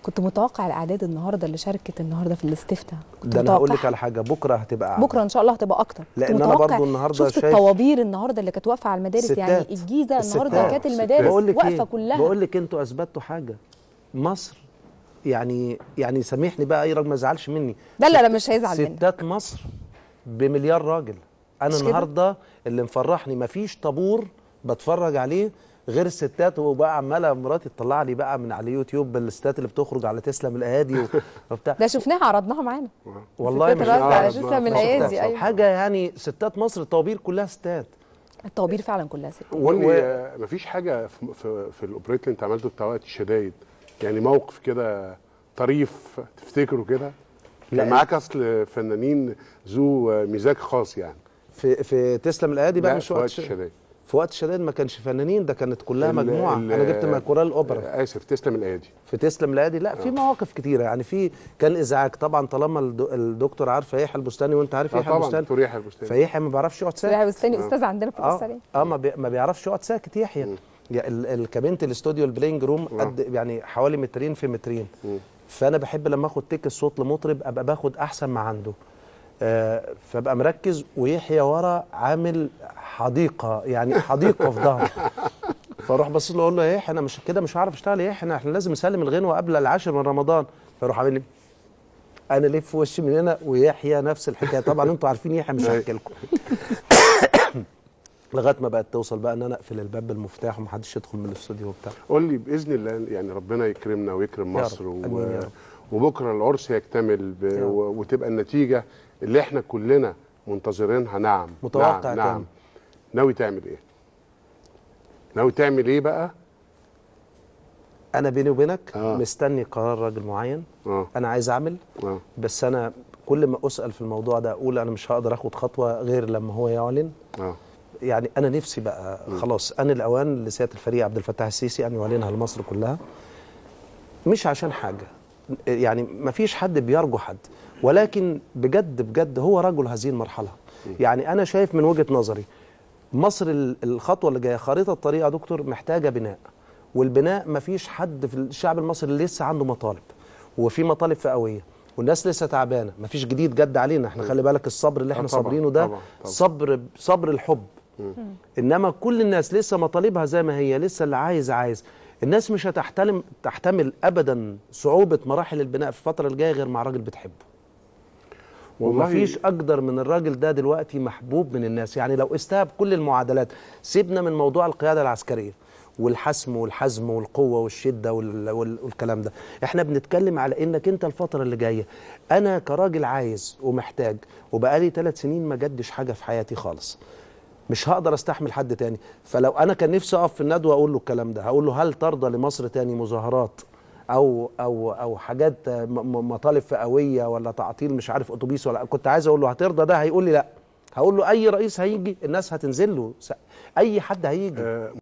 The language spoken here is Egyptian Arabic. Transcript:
كنت متوقع الاعداد النهارده اللي شاركت النهارده في الاستفتاء كنت ده انا هقول لك متوقعها. على حاجه بكره هتبقى أعلى. بكره ان شاء الله هتبقى اكتر كنت لأن أنا متوقع- برضو النهاردة شفت شايف- الطوابير النهارده اللي كانت واقفه على المدارس يعني الستات. الجيزه النهارده الستات. كانت الستات. المدارس بقول لك واقفه ايه كلها بقول لك انتوا اثبتوا حاجه مصر يعني يعني سامحني بقى اي راجل ما يزعلش مني ده اللي انا مش هيزعل منه ستات مصر بمليار راجل انا مش كده؟ النهارده اللي مفرحني مفيش طابور بتفرج عليه غير الستات وبقى عماله مراتي تطلع لي بقى من على اليوتيوب الستات اللي بتخرج على تسلم الايادي و- وبتاع ده شفناها عرضناها معانا والله الستات مش الرقصة على آه، تسلم ما- الايادي ايوه حاجه يعني ستات مصر الطوابير كلها ستات الطوابير فعلا كلها ست قول و- لي آه، مفيش حاجه في, في, في الاوبريت اللي انت عملته بتاع وقت الشدايد يعني موقف كده طريف تفتكره كده لا. كان معاك اصل فنانين ذو آه، مزاج خاص يعني في في تسلم الايادي بقى لا، مش في وقت وقت ش- الشدايد في وقت الشدائد ما كانش فنانين ده كانت كلها ال- مجموعه ال- انا جبت مع كورال الاوبرا آه، اسف تسلم الايادي في تسلم الايادي لا في مواقف كتيره يعني في كان ازعاج طبعا طالما الدو- الدكتور عارفه يحيى البستاني وانت عارف اه يحيى طبعا البستاني دكتور يحيى البستاني فيحيى ما بيعرفش يقعد ساكت ريحه بستاني استاذ عندنا في اه القصه اه ما, بي ما بيعرفش يقعد ساكت يحيى يعني ال- الكابينه الاستوديو البلينج روم قد يعني حوالي مترين في مترين فانا بحب لما اخد تيك الصوت لمطرب ابقى باخد احسن ما عنده آه فابقى مركز ويحيى ورا عامل حديقه يعني حديقه في ظهري فاروح بص له اقول له يا يحيى انا مش كده مش هعرف اشتغل يا يحيى احنا لازم نسلم الغنوه قبل العاشر من رمضان فاروح عامل لي انا لف وشي من هنا ويحيى نفس الحكايه طبعا انتوا عارفين يحيى مش هحكي لكم لغايه ما بقت توصل بقى ان انا اقفل الباب بالمفتاح ومحدش يدخل من الاستوديو وبتاع قول لي باذن الله يعني ربنا يكرمنا ويكرم يا مصر رب. و... آمين يا رب. وبكره العرس يكتمل ب... يا رب. و... وتبقى النتيجه اللي احنا كلنا منتظرينها نعم متوقع نعم, كام؟ نعم. ناوي تعمل ايه؟ ناوي تعمل ايه بقى؟ انا بيني وبينك آه. مستني قرار راجل معين اه انا عايز اعمل اه بس انا كل ما اسال في الموضوع ده اقول انا مش هقدر اخد خطوه غير لما هو يعلن اه يعني انا نفسي بقى خلاص ان الاوان لسياده الفريق عبد الفتاح السيسي ان يعلنها لمصر كلها مش عشان حاجه يعني ما فيش حد بيرجو حد ولكن بجد بجد هو رجل هذه المرحله يعني انا شايف من وجهه نظري مصر ال- الخطوه اللي جايه خريطه الطريق يا دكتور محتاجه بناء والبناء ما فيش حد في الشعب المصري اللي لسه عنده مطالب وفي مطالب فئويه والناس لسه تعبانه ما فيش جديد جد علينا احنا خلي بالك الصبر اللي آه احنا طبعاً، صابرينه ده طبعاً، طبعاً. صبر صبر الحب انما كل الناس لسه مطالبها زي ما هي لسه اللي عايز عايز الناس مش هتحتلم تحتمل ابدا صعوبه مراحل البناء في الفتره الجايه غير مع راجل بتحبه والله- ومفيش اقدر من الراجل ده دلوقتي محبوب من الناس يعني لو استهب كل المعادلات سيبنا من موضوع القياده العسكريه والحسم والحزم والقوه والشده وال... وال... والكلام ده احنا بنتكلم على انك انت الفتره اللي جايه انا كراجل عايز ومحتاج وبقالي ثلاث سنين ما جدش حاجه في حياتي خالص مش هقدر استحمل حد تاني فلو انا كان نفسي اقف في الندوه اقول له الكلام ده هقول له هل ترضى لمصر تاني مظاهرات او او او حاجات م- م- مطالب فئويه ولا تعطيل مش عارف اتوبيس ولا كنت عايز اقول له هترضى ده هيقول لي لا هقول له اي رئيس هيجي الناس هتنزل له س- اي حد هيجي آه،